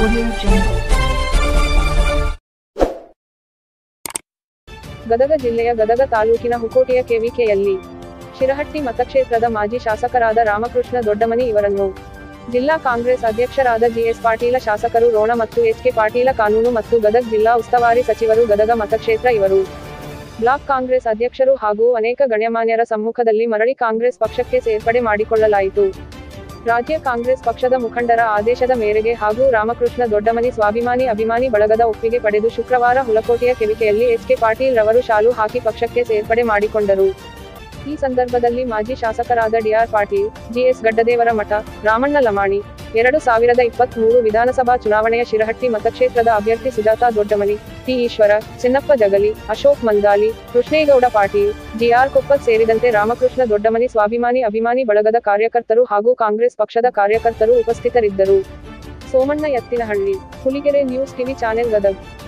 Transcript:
Audio Jungle. Gadag ಜಿಲ್ಲೆಯ ಗದಗ ತಾಲೂಕಿನ ಹುಕೋಟೆಯ ಕೆವಿಕೆಯಲ್ಲಿ ಶಿರಹಟ್ಟಿ ಮತಕ್ಷೇತ್ರದ ಮಾಜಿ ಶಾಸಕರಾದ ರಾಮಕೃಷ್ಣ ದೊಡ್ಡಮನಿ ಇವರನ್ನು ಜಿಲ್ಲಾ ಕಾಂಗ್ರೆಸ್ ಅಧ್ಯಕ್ಷರಾದ ಜಿಎಸ್ ಪಾಟೀಲ ಶಾಸಕರು ರೋಣ ಮತ್ತು ಎಚ್ ಕೆ ಪಾಟೀಲ ಕಾನೂನು ಮತ್ತು ಗದಗ ಜಿಲ್ಲಾ ಉಸ್ತುವಾರಿ ಸಚಿವರು ಗದಗ ಮತಕ್ಷೇತ್ರ ಇವರು ಬ್ಲಾಕ್ ಕಾಂಗ್ರೆಸ್ ಅಧ್ಯಕ್ಷರು ಹಾಗೂ ಅನೇಕ ಗಣ್ಯಮಾನ್ಯರ ಸಮ್ಮುಖದಲ್ಲಿ ಮರಳಿ ಕಾಂಗ್ರೆಸ್ ಪಕ್ಷಕ್ಕೆ ಸೇರ್ಪಡೆ ಮಾಡಿಕೊಳ್ಳಲಾಯಿತು ರಾಜ್ಯ ಕಾಂಗ್ರೆಸ್ ಪಕ್ಷದ ಮುಖಂಡರ ಆದೇಶದ ಮೇರೆಗೆ ಹಾಗೂ ರಾಮಕೃಷ್ಣ ದೊಡ್ಡಮನಿ ಸ್ವಾಭಿಮಾನಿ ಅಭಿಮಾನಿ ಬಳಗದ ಒಪ್ಪಿಗೆ ಪಡೆದು ಶುಕ್ರವಾರ ಹುಲಕೋಟೆಯ ಕೆವಿಕೆಯಲ್ಲಿ ಎಚ್ ಕೆ ಪಾಟೀಲ್ ರವರು ಶಾಲು ಹಾಕಿ ಪಕ್ಷಕ್ಕೆ ಸೇರ್ಪಡೆ ಮಾಡಿಕೊಂಡರು ಈ ಸಂದರ್ಭದಲ್ಲಿ ಮಾಜಿ ಶಾಸಕರಾದ ಡಿಆರ್ ಪಾಟೀಲ್ ಜಿಎಸ್ ಗಡ್ಡದೇವರ ಮಠ ರಾಮಣ್ಣ ಲಮಾಣಿ ಎರಡು ಸಾವಿರದ ಇಪ್ಪತ್ತ್ ಮೂರು ವಿಧಾನಸಭಾ ಚುನಾವಣೆಯ ಶಿರಹಟ್ಟಿ ಮತಕ್ಷೇತ್ರದ ಅಭ್ಯರ್ಥಿ ಸುಜಾತಾ ದೊಡ್ಡಮನಿ ಟಿ ಈಶ್ವರ ಚಿನ್ನಪ್ಪ ಜಗಲಿ ಅಶೋಕ್ ಮಂದಾಲಿ ಕೃಷ್ಣೇಗೌಡ ಪಾಟೀಲ್ ಜಿಆರ್ ಕೊಪ್ಪತ್ ಸೇರಿದಂತೆ ರಾಮಕೃಷ್ಣ ದೊಡ್ಡಮನಿ ಸ್ವಾಭಿಮಾನಿ ಅಭಿಮಾನಿ ಬಳಗದ ಕಾರ್ಯಕರ್ತರು ಹಾಗೂ ಕಾಂಗ್ರೆಸ್ ಪಕ್ಷದ ಕಾರ್ಯಕರ್ತರು ಉಪಸ್ಥಿತರಿದ್ದರು Somanna Ettinahalli Huligere news TV channel Gadag